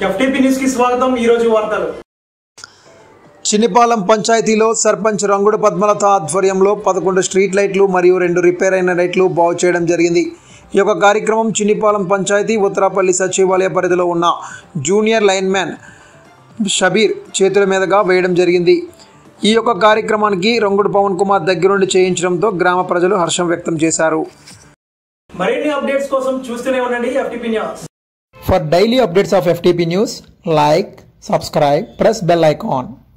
FTP news కి స్వాగతం ఈ రోజు వార్తలు చిన్నిపాలెం పంచాయతీలో సర్పంచ్ రంగుడు పద్మలత ఆధ్వర్యంలో పదకొండు స్ట్రీట్ లైట్లు మరియు రెండు రిపేర్ అయిన లైట్లు బాగు చేయడం జరిగింది ఈ యొక్క కార్యక్రమం చిన్నిపాలెం పంచాయతీ ఉత్తరాపల్లి సచివాలయ పరిధిలో ఉన్న జూనియర్ లైన్మ్యాన్ షబీర్ చేతుల మీదుగా వేయడం జరిగింది ఈ యొక్క కార్యక్రమానికి రంగుడు పవన్ కుమార్ దగ్గరుండి చేయించడంతో గ్రామ ప్రజలు హర్షం వ్యక్తం చేశారు మరిన్ని అప్డేట్స్ కోసం చూస్తూనే ఉండండి FTP news For daily updates of FTP news, like, subscribe, press bell icon.